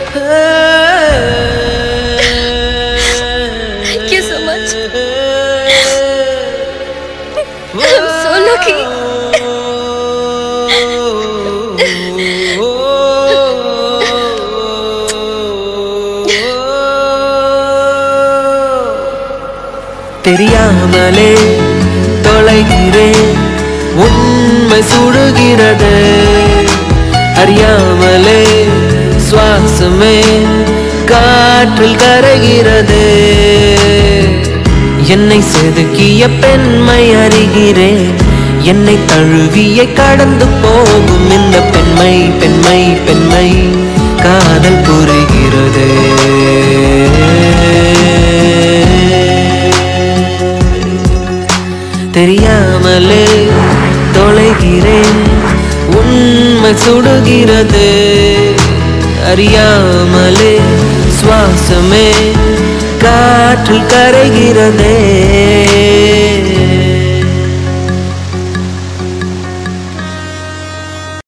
Thank you so much. I'm so lucky. தெரியாமலே தொலைகிறேன் உண்மை சுடுகிறது அறியாமலே சுவாசமே காற்றில் கரைகிறது என்னை செதுக்கிய பெண்மை அறிகிறேன் என்னை தழுவிய கடந்து போகும் இந்த பெண்மை பெண்மை பெண்மை காதல் புரிகிறது தெரியாமலே தொலைகிறேன் உண்மை சுடுகிறது அறியாமலே சுவாசமே காற்றில் கரைகிறதே